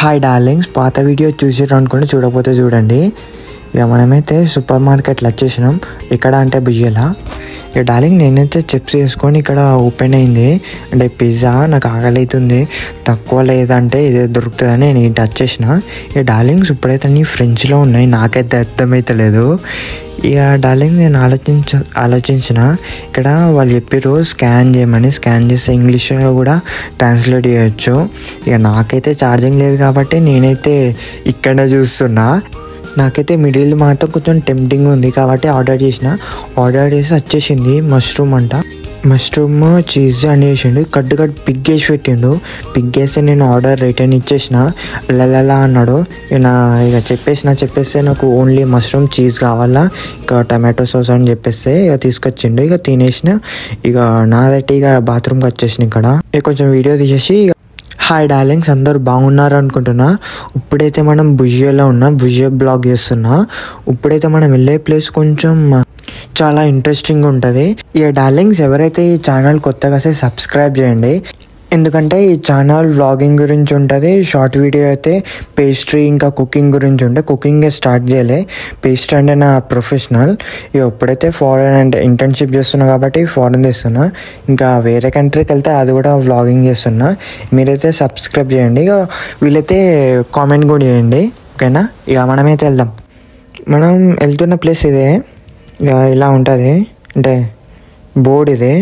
hi darlings పాత video చూసారు అనుకుంటే చూడకపోతే చూడండి ఇక మనమైతే సూపర్ మార్కెట్లో వచ్చేసినాం ఎక్కడ అంటే బుజ్జలా ఇక డార్లింగ్ నేనైతే చిప్స్ వేసుకొని ఇక్కడ ఓపెన్ అయింది అంటే పిజ్జా నాకు ఆకలి అవుతుంది తక్కువ లేదంటే ఇదే దొరుకుతుందని నేను ఇటు వచ్చేసిన ఇక డార్లింగ్స్ ఇప్పుడైతే అన్ని ఫ్రెంచ్లో ఉన్నాయి నాకైతే అర్థమైతలేదు ఇక డార్లింగ్ నేను ఆలోచించ ఆలోచించిన ఇక్కడ వాళ్ళు చెప్పారు స్కాన్ చేయమని స్కాన్ చేస్తే ఇంగ్లీష్లో కూడా ట్రాన్స్లేట్ చేయొచ్చు ఇక నాకైతే ఛార్జింగ్ లేదు కాబట్టి నేనైతే ఇక్కడ చూస్తున్నా నాకైతే మిడిల్ మాత్రం కొంచెం టెంప్టింగ్ ఉంది కాబట్టి ఆర్డర్ చేసిన ఆర్డర్ చేసి వచ్చేసింది మష్రూమ్ అంట మష్రూమ్ చీజ్ అని వేసిండు కట్టు కట్టు పిగ్ వేసి పెట్టిండు పిగ్ వేస్తే నేను ఆర్డర్ రిటర్న్ ఇచ్చేసిన లలలా అన్నాడు ఇక నా ఇక చెప్పేసిన చెప్పేస్తే నాకు ఓన్లీ మష్రూమ్ చీజ్ కావాలా ఇక టమాటో సాస్ అని చెప్పేస్తే ఇక తీసుకొచ్చిండు ఇక తినేసిన ఇక నాదైతే ఇక బాత్రూమ్కి వచ్చేసిన ఇక్కడ ఇక కొంచెం వీడియో తీసేసి ఇక హాయ్ డార్లింగ్స్ అందరు బాగున్నారు అనుకుంటున్నా ఇప్పుడైతే మనం భుజియాలో ఉన్నాం భుజియా బ్లాగ్ చేస్తున్నా ఇప్పుడైతే మనం వెళ్ళే ప్లేస్ కొంచెం చాలా ఇంట్రెస్టింగ్ ఉంటుంది ఇక డార్లింగ్స్ ఎవరైతే ఈ ఛానల్ కొత్తగా వస్తే సబ్స్క్రైబ్ చేయండి ఎందుకంటే ఈ ఛానల్ వ్లాగింగ్ గురించి ఉంటుంది షార్ట్ వీడియో అయితే పేస్ట్రీ ఇంకా కుకింగ్ గురించి ఉంటే కుకింగ్ స్టార్ట్ చేయలే పేస్ట్రీ అంటే నా ప్రొఫెషనల్ ఇక ఎప్పుడైతే ఫారెన్ అంటే ఇంటర్న్షిప్ చేస్తున్నా కాబట్టి ఫారెన్ చేస్తున్నా ఇంకా వేరే కంట్రీకి వెళ్తే అది కూడా వ్లాగింగ్ చేస్తున్నా మీరైతే సబ్స్క్రైబ్ చేయండి ఇక వీళ్ళైతే కామెంట్ కూడా చేయండి ఓకేనా ఇక మనమైతే వెళ్దాం మనం వెళ్తున్న ప్లేస్ ఇదే ఇక ఇలా ఉంటుంది అంటే బోర్డు ఇది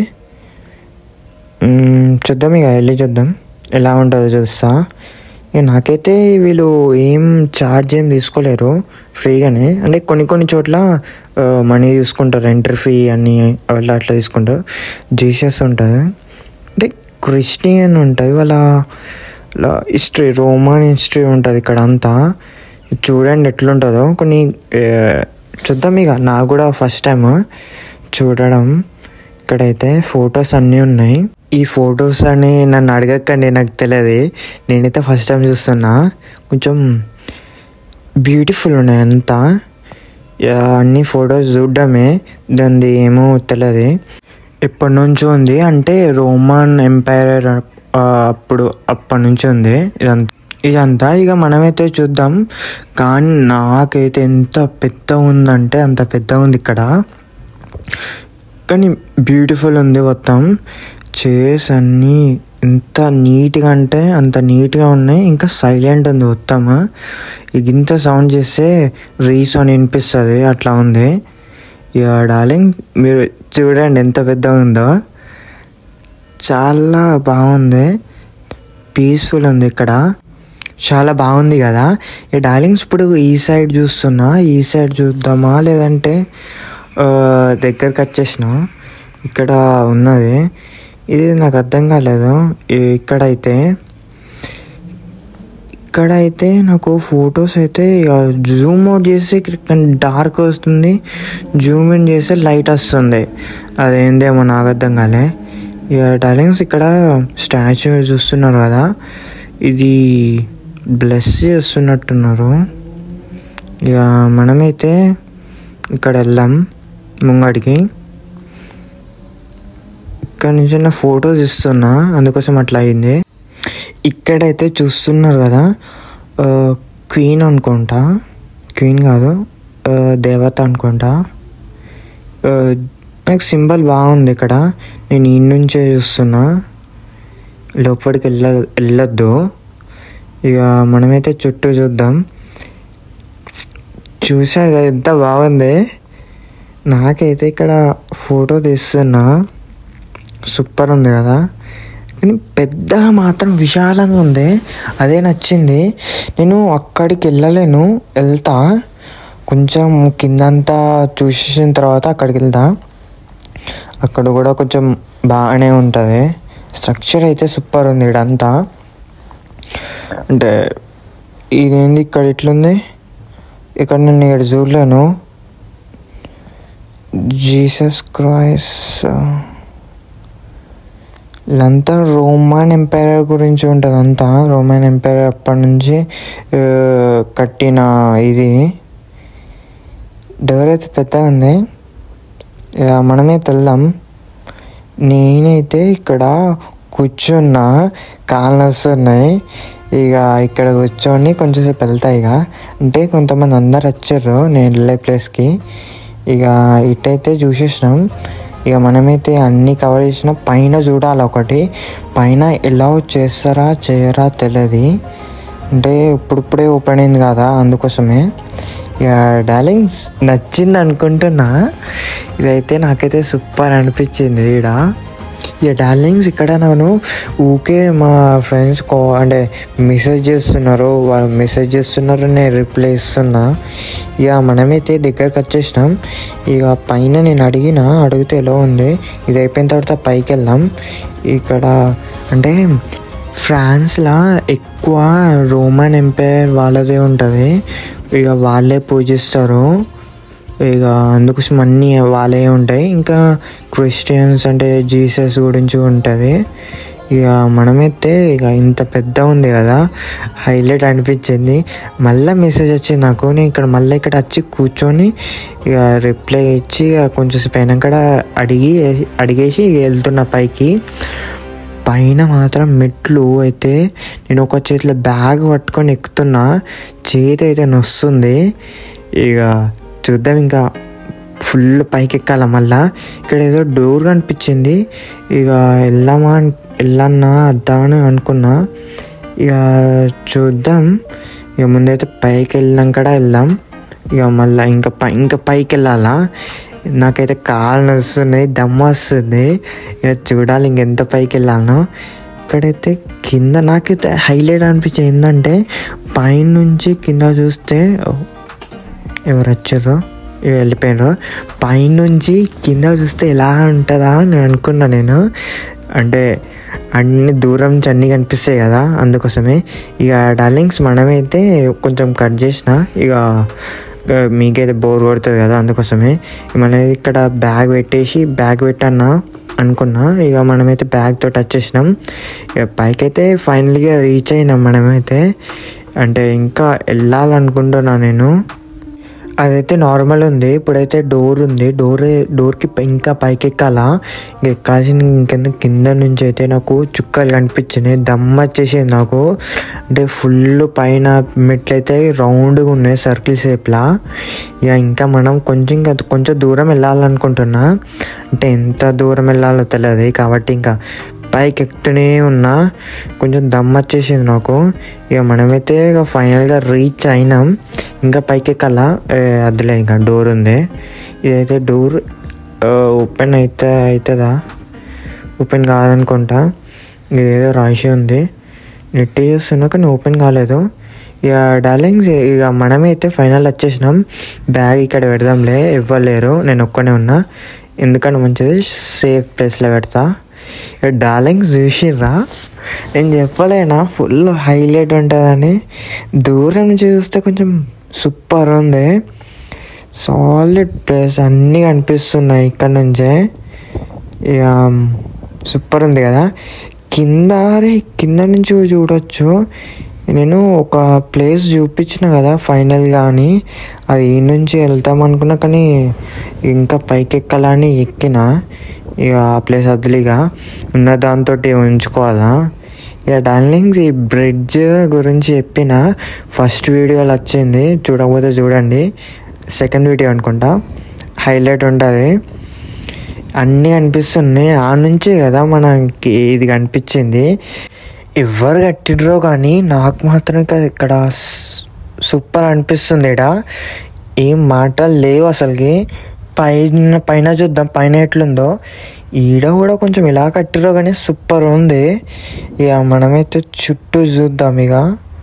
మ్మ్, చూద్దాం ఇక వెళ్ళి చూద్దాం ఎలా ఉంటుందో చూస్తా ఇక నాకైతే వీళ్ళు ఏం ఛార్జ్ ఏం తీసుకోలేరు ఫ్రీగానే అంటే కొన్ని కొన్ని చోట్ల మనీ తీసుకుంటారు ఎంట్రీ ఫీ అని అట్లా అట్లా తీసుకుంటారు జీసస్ ఉంటుంది అంటే క్రిస్టియన్ ఉంటుంది వాళ్ళ హిస్టరీ రోమన్ హిస్టరీ ఉంటుంది ఇక్కడ అంతా చూడండి ఎట్లుంటుందో కొన్ని ఆ, చూద్దాం ఇక నాకు కూడా ఫస్ట్ టైం చూడడం ఇక్కడైతే ఫొటోస్ అన్నీ ఉన్నాయి ఈ ఫొటోస్ అని నన్ను అడగకండి నాకు తెలియదు నేనైతే ఫస్ట్ టైం చూస్తున్నా కొంచెం బ్యూటిఫుల్ ఉన్నాయి అంతా యా, అన్ని ఫొటోస్ చూడడమే దానిది ఏమో తెలియదు ఎప్పటి నుంచో ఉంది అంటే రోమన్ ఎంపైర్ అప్పుడు అప్పటి నుంచి ఉంది ఇదంతా ఇదంతా ఇక మనమైతే చూద్దాం కానీ నాకైతే ఎంత పెద్ద ఉందంటే అంత పెద్ద ఉంది ఇక్కడ కానీ బ్యూటిఫుల్ ఉంది మొత్తం చైర్స్ అన్నీ ఎంత నీట్గా అంటే అంత నీట్గా ఉన్నాయి ఇంకా సైలెంట్ ఉంది మొత్తం ఇక ఇంత సౌండ్ చేస్తే రీస్ అని వినిపిస్తుంది అట్లా ఉంది ఇక డార్లింగ్ మీరు చూడండి ఎంత పెద్దగా ఉందో చాలా బాగుంది పీస్ఫుల్ ఉంది ఇక్కడ చాలా బాగుంది కదా ఈ డార్లింగ్స్ ఇప్పుడు ఈ సైడ్ చూస్తున్నా ఈ సైడ్ చూద్దామా లేదంటే ఆ, దగ్గరికి వచ్చేసిన ఇక్కడ ఉన్నది ఇది నాకు అర్థం కాలేదు ఈ- ఇక్కడైతే ఇక్కడైతే నాకు ఫొటోస్ అయితే జూమ్ అవుట్ చేసి డార్క్ వస్తుంది జూమ్ ఇన్ చేస్తే లైట్ వస్తుంది అదేందేమో నాకు అర్థం కాలే ఇక డార్లింగ్స్ ఇక్కడ స్టాచ్యూ చూస్తున్నారు కదా ఇది బ్లెస్ చేస్తున్నట్టున్నారు ఇక మనమైతే ఇక్కడ వెళ్దాం ముంగడికి ఇక్కడ నుంచి నా ఫొటోస్ ఇస్తున్నా అందుకోసం అట్లా అయింది ఇక్కడైతే చూస్తున్నారు కదా ఆ, క్వీన్ అనుకుంటా క్వీన్ కాదు ఆ, దేవత అనుకుంటా ఆ, నాకు సింబల్ బాగుంది ఇక్కడ నేను ఈ నుంచే చూస్తున్నా లోపలికి వెళ్ళ వెళ్ళొద్దు ఇక మనమైతే చుట్టూ చూద్దాం చూసారు కదా ఎంత బాగుంది నాకైతే ఇక్కడ ఫోటో తీస్తున్నా సూపర్ ఉంది కదా కానీ పెద్దగా మాత్రం విశాలంగా ఉంది అదే నచ్చింది నేను అక్కడికి వెళ్ళలేను వెళ్తా కొంచెం కిందంతా చూసేసిన తర్వాత అక్కడికి వెళ్తా అక్కడ కూడా కొంచెం బాగానే ఉంటుంది స్ట్రక్చర్ అయితే సూపర్ ఉంది ఇక్కడంతా అంటే ఇదేంది ఇక్కడ ఇట్లుంది ఇక్కడ నేను ఇక్కడ చూడలేను జీసస్ క్రైస్ ఇదంతా రోమన్ ఎంపైర్ గురించి ఉంటుంది అంతా రోమన్ ఎంపైర్ అప్పటి నుంచి ఆ, కట్టిన ఇది డోర్ అయితే పెద్దగా ఉంది ఇక మనమే వెళ్దాం నేనైతే ఇక్కడ కూర్చున్నా కాళ్ళు వస్తున్నాయి ఇక ఇక్కడ కూర్చొని కొంచెంసేపు వెళ్తా ఇక అంటే కొంతమంది అందరు వచ్చారు నేను వెళ్ళే ప్లేస్కి ఇక ఇటైతే చూసేసినాం ఇక మనమైతే అన్నీ కవర్ చేసినాం పైన చూడాలి ఒకటి పైన ఎలా చేస్తారా చేయరా తెలియదు అంటే ఇప్పుడిప్పుడే ఓపెన్ అయింది కదా అందుకోసమే ఇక డార్లింగ్స్ నచ్చింది అనుకుంటున్నా ఇదైతే నాకైతే సూపర్ అనిపించింది ఈడ ఇక డార్లింగ్స్ ఇక్కడ నేను ఊకే మా ఫ్రెండ్స్ కో అంటే మెసేజ్ చేస్తున్నారు వాళ్ళు మెసేజ్ చేస్తున్నారు నేను రిప్లై ఇస్తున్నా ఇక మనమైతే దగ్గరకు వచ్చేసినాం ఇక పైన నేను అడిగిన అడిగితే ఎలా ఉంది ఇది అయిపోయిన తర్వాత పైకి వెళ్దాం ఇక్కడ అంటే ఫ్రాన్స్లో ఎక్కువ రోమన్ ఎంపైర్ వాళ్ళదే ఉంటుంది ఇక వాళ్ళే పూజిస్తారు ఇక అందుకోసం అన్నీ వాళ్ళే ఉంటాయి ఇంకా క్రిస్టియన్స్ అంటే జీసస్ గురించి ఉంటుంది ఇక మనమైతే ఇక ఇంత పెద్ద ఉంది కదా హైలైట్ అనిపించింది మళ్ళీ మెసేజ్ వచ్చింది నాకు నేను ఇక్కడ మళ్ళీ ఇక్కడ వచ్చి కూర్చొని ఇక రిప్లై ఇచ్చి ఇక కొంచెం పైన కూడా అడిగి అడిగేసి వెళ్తున్న పైకి పైన మాత్రం మెట్లు అయితే నేను ఒక చేతిలో బ్యాగ్ పట్టుకొని ఎక్కుతున్నా చేతి అయితే నొస్తుంది ఇక చూద్దాం ఇంకా ఫుల్ పైకి ఎక్కాల మళ్ళా ఇక్కడ ఏదో డోర్ కనిపించింది ఇక వెళ్దామా వెళ్ళన్నా వద్దామని అనుకున్నా ఇక చూద్దాం ఇక ముందైతే పైకి వెళ్ళినాక వెళ్దాం ఇక మళ్ళీ ఇంకా పై ఇంకా పైకి వెళ్ళాలా నాకైతే కాళ్ళు వస్తున్నాయి దమ్మ వస్తుంది ఇక చూడాలి ఇంకెంత పైకి వెళ్ళాలనో ఇక్కడైతే కింద నాకైతే హైలైట్ అనిపించింది ఏంటంటే పైనుంచి కింద చూస్తే ఓ, ఎవరు వచ్చారో ఇక వెళ్ళిపోయారు పైనుంచి కింద చూస్తే ఎలా ఉంటుందా అని నేను అనుకున్నా నేను అంటే అన్ని దూరం నుంచి అన్నీ కనిపిస్తాయి కదా అందుకోసమే ఇక డార్లింగ్స్ మనమైతే కొంచెం కట్ చేసిన ఇక ఇక మీకైతే బోర్ కొడుతుంది కదా అందుకోసమే మన ఇక్కడ బ్యాగ్ పెట్టేసి బ్యాగ్ పెట్టన్నా అనుకున్నా ఇక మనమైతే బ్యాగ్ తోటి వచ్చేసినాం ఇక పైకైతే ఫైనల్గా రీచ్ అయినాం మనమైతే అంటే ఇంకా వెళ్ళాలనుకుంటున్నా నేను అదైతే నార్మల్ ఉంది ఇప్పుడైతే డోర్ ఉంది డోర్ డోర్కి పై- ఇంకా పైకి ఎక్కాలా ఇంక ఎక్కాల్సిన ఇంకెంత కింద నుంచి అయితే నాకు చుక్కలు కనిపించినాయి దమ్ వచ్చేసింది నాకు అంటే ఫుల్ పైన మెట్లు అయితే రౌండ్గా ఉన్నాయి సర్కిల్ షేప్లా ఇక ఇంకా మనం కొంచెం ఇంకా కొంచెం దూరం వెళ్ళాలనుకుంటున్నా అంటే ఎంత దూరం వెళ్ళాలో తెలియదు కాబట్టి ఇంకా పైకి ఎక్కుతూనే ఉన్నా కొంచెం దమ్ వచ్చేసింది నాకు ఇక మనమైతే ఇక ఫైనల్గా రీచ్ అయినాం ఇంకా పైకి ఎక్కాలా ఏ, అదిలే ఇంకా డోర్ ఉంది ఇదైతే డోర్ ఓపెన్ అయితే అవుతుందా ఓపెన్ కాదనుకుంటా ఇదేదో రాసి ఉంది నెట్ చేస్తున్నా కానీ ఓపెన్ కాలేదు ఇక డార్లింగ్స్ ఇక మనమైతే ఫైనల్ వచ్చేసినాం బ్యాగ్ ఇక్కడ పెడదాంలే ఇవ్వలేరు నేను ఒక్కనే ఉన్నా ఎందుకంటే మంచిది సేఫ్ ప్లేస్లో పెడతా ఇక డార్లింగ్స్ చూసిర్రా నేను చెప్పలేనా ఫుల్ హైలైట్ ఉంటుందని దూరం నుంచి చూస్తే కొంచెం సూపర్ ఉంది సాలిడ్ ప్లేస్ అన్నీ కనిపిస్తున్నాయి ఇక్కడ నుంచే ఇక సూపర్ ఉంది కదా కింద అరే కింద నుంచి కూడా చూడొచ్చు నేను ఒక ప్లేస్ చూపించిన కదా ఫైనల్గా అని అది ఈ నుంచి వెళ్తాం అనుకున్నా కానీ ఇంకా పైకి ఎక్కాలని ఎక్కిన ఇక ఆ ప్లేస్ వదిలిగా ఉన్న దాంతో ఉంచుకోవాలా ఇక డార్లింగ్స్ ఈ బ్రిడ్జ్ గురించి చెప్పిన ఫస్ట్ వీడియోలో వచ్చింది చూడకపోతే చూడండి సెకండ్ వీడియో అనుకుంటా హైలైట్ ఉంటుంది అన్నీ కనిపిస్తున్నాయి ఆ నుంచే కదా మనకి ఇది కనిపించింది ఎవరు కట్టిడ్రో కానీ నాకు మాత్రం ఇక- ఇక్కడ స్- సూపర్ అనిపిస్తుంది ఇక్కడ ఏం మాటలు లేవు అసలుకి పైన పైన చూద్దాం పైన ఎట్లుందో ఈడ కూడా కొంచెం ఇలా కట్టిరో కానీ సూపర్ ఉంది ఇక మనమైతే చుట్టూ చూద్దాం ఇక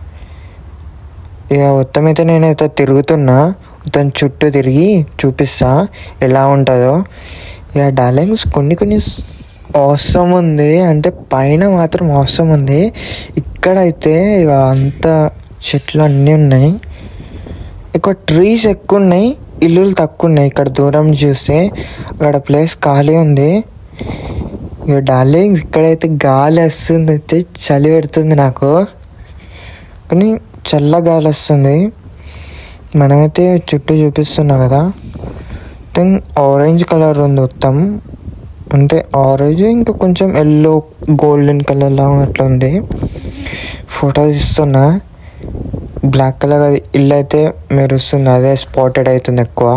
ఇక మొత్తం అయితే నేనైతే తిరుగుతున్నా మొత్తం చుట్టూ తిరిగి చూపిస్తా ఎలా ఉంటుందో ఇక డార్లింగ్స్ కొన్ని కొన్ని అవసరం ఉంది అంటే పైన మాత్రం అవసరం ఉంది ఇక్కడైతే ఇక అంత చెట్లు అన్నీ ఉన్నాయి ఎక్కువ ట్రీస్ ఎక్కువ ఉన్నాయి ఇల్లులు తక్కువ ఉన్నాయి ఇక్కడ దూరం చూస్తే అక్కడ ప్లేస్ ఖాళీ ఉంది ఇక డార్లింగ్స్ ఇక్కడైతే గాలి వస్తుంది అయితే చలి పెడుతుంది నాకు కానీ చల్ల గాలి వస్తుంది మనమైతే చుట్టూ చూపిస్తున్నా కదా థింక్ ఆరెంజ్ కలర్ ఉంది మొత్తం అంటే ఆరెంజ్ ఇంకా కొంచెం ఎల్లో గోల్డెన్ కలర్ లా అట్లా ఉంది ఫోటో తీస్తున్నా బ్లాక్ కలర్ ఇల్లు అయితే మెరుస్తుంది అదే స్పాటెడ్ అవుతుంది ఎక్కువ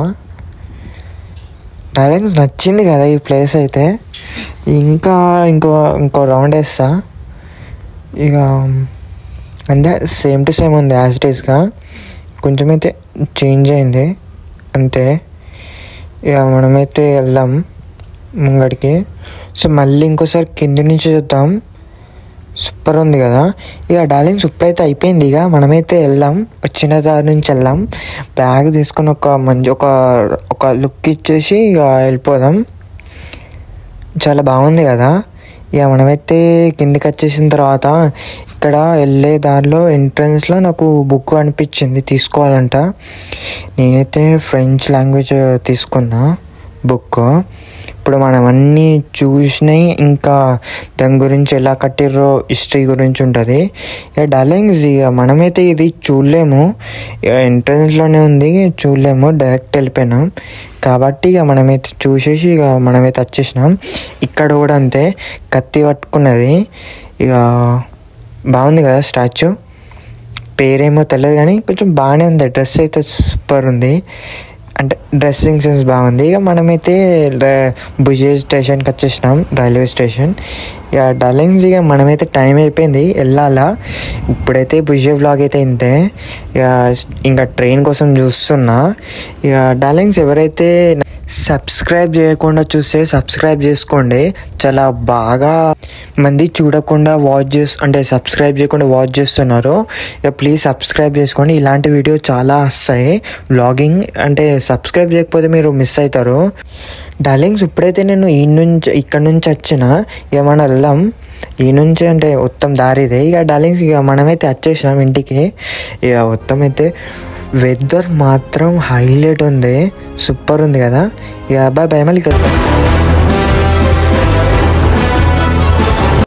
డార్లింగ్స్ నచ్చింది కదా ఈ ప్లేస్ అయితే ఇంకా ఇంకో ఇంకో రౌండ్ వేస్తా ఇక అంతే సేమ్ టు సేమ్ ఉంది యాజ్ ఇట్ ఈస్గా కొంచెం అయితే చేంజ్ అయింది అంతే ఇక మనమైతే వెళ్దాం ముంగడికి సో మళ్ళీ ఇంకోసారి కింది నుంచి చూద్దాం సూపర్ ఉంది కదా ఇక డార్లింగ్ సూపర్ అయితే అయిపోయింది ఇక మనమైతే వెళ్దాం వచ్చిన దారి నుంచి వెళ్దాం బ్యాగ్ తీసుకొని ఒక మంచి ఒక ఒక లుక్ ఇచ్చేసి ఇక వెళ్ళిపోదాం చాలా బాగుంది కదా ఇక మనమైతే కిందికి వచ్చేసిన తర్వాత ఇక్కడ వెళ్ళే దారిలో ఎంట్రన్స్లో నాకు బుక్ అనిపించింది తీసుకోవాలంట నేనైతే ఫ్రెంచ్ లాంగ్వేజ్ తీసుకున్నా బుక్ ఇప్పుడు మనం అన్నీ చూసినాయి ఇంకా దాని గురించి ఎలా కట్టిర్రో హిస్టరీ గురించి ఉంటుంది ఇక డార్లింగ్స్ ఇక మనమైతే ఇది చూడలేము ఇక ఎంట్రన్స్లోనే ఉంది చూడలేము డైరెక్ట్ వెళ్ళిపోయినాం కాబట్టి ఇక మనమైతే చూసేసి ఇక మనమైతే వచ్చేసినాం ఇక్కడ కూడా అంతే కత్తి పట్టుకున్నది ఇక బాగుంది కదా స్టాచ్యూ పేరేమో తెలియదు కానీ కొంచెం బాగానే ఉంది డ్రెస్ అయితే సూపర్ ఉంది అంటే డ్రెస్సింగ్ సెన్స్ బాగుంది ఇక మనమైతే భుజే స్టేషన్కి వచ్చేసినాం రైల్వే స్టేషన్ ఇక డార్లింగ్స్ ఇక మనమైతే టైం అయిపోయింది వెళ్ళాలా ఇప్పుడైతే భుజే వ్లాగ్ అయితే ఇంతే ఇక ఇంకా ట్రైన్ కోసం చూస్తున్నా ఇక డార్లింగ్స్ ఎవరైతే సబ్స్క్రైబ్ చేయకుండా చూస్తే సబ్స్క్రైబ్ చేసుకోండి చాలా బాగా మంది చూడకుండా వాచ్ చేస్ అంటే సబ్స్క్రైబ్ చేయకుండా వాచ్ చేస్తున్నారు ఇక ప్లీజ్ సబ్స్క్రైబ్ చేసుకోండి ఇలాంటి వీడియో చాలా వస్తాయి వ్లాగింగ్ అంటే సబ్స్క్రైబ్ చేయకపోతే మీరు మిస్ అవుతారు డార్లింగ్స్ ఇప్పుడైతే నేను ఈ నుంచి ఇక్కడ నుంచి వచ్చిన ఇక మనం వెళ్దాం ఈ నుంచి అంటే మొత్తం దారిదే ఇక డార్లింగ్స్ ఇక మనమైతే వచ్చేసినాం ఇంటికి ఇక మొత్తం అయితే వెదర్ మాత్రం హైలైట్ ఉంది సూపర్ ఉంది కదా ఇక బాయ్ బాయ్ మళ్ళీ కలుద్దాం